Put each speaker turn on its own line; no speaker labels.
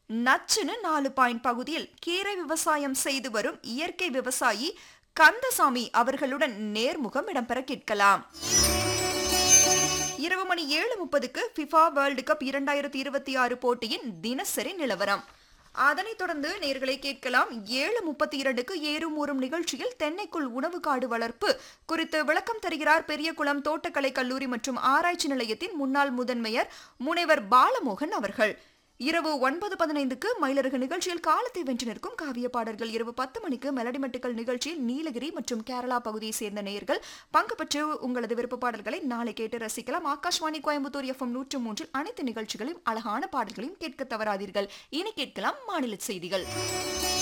நச்சுன்னு நாலு பாயிண்ட் பகுதியில் கீரை விவசாயம் செய்து வரும் இயற்கை விவசாயி கந்தசாமி அவர்களுடன் நேர்முகம் இடம்பெற கேட்கலாம் இரவு மணி ஏழு முப்பதுக்கு ஃபிஃபா வேர்ல்டு கப் இரண்டாயிரத்தி இருபத்தி ஆறு போட்டியின் தினசரி நிலவரம் அதனைத் தொடர்ந்து நேர்களை கேட்கலாம் ஏழு முப்பத்தி இரண்டுக்கு ஏறும் ஊறும் நிகழ்ச்சியில் தென்னைக்குள் உணவு காடு வளர்ப்பு குறித்து விளக்கம் தருகிறார் பெரியகுளம் தோட்டக்கலை கல்லூரி மற்றும் ஆராய்ச்சி நிலையத்தின் முன்னாள் முதன்மையர் முனைவர் பாலமோகன் அவர்கள் இரவு ஒன்பது பதினைந்துக்கு மயிலருகு நிகழ்ச்சியில் காலத்தை வென்று நிற்கும் காவிய பாடல்கள் இரவு பத்து மணிக்கு மெலடி மெட்டுக்கள் நிகழ்ச்சியில் நீலகிரி மற்றும் கேரளா பகுதியை சேர்ந்த நேயர்கள் பங்கு பெற்று உங்களது விருப்ப பாடல்களை நாளை கேட்டு ரசிக்கலாம் ஆகாஷ்வாணி கோயம்புத்தூர் எஃப்எம் நூற்று மூன்றில் அனைத்து நிகழ்ச்சிகளையும் அழகான பாடல்களையும் கேட்க தவறாதீர்கள் இனி கேட்கலாம் மாநில செய்திகள்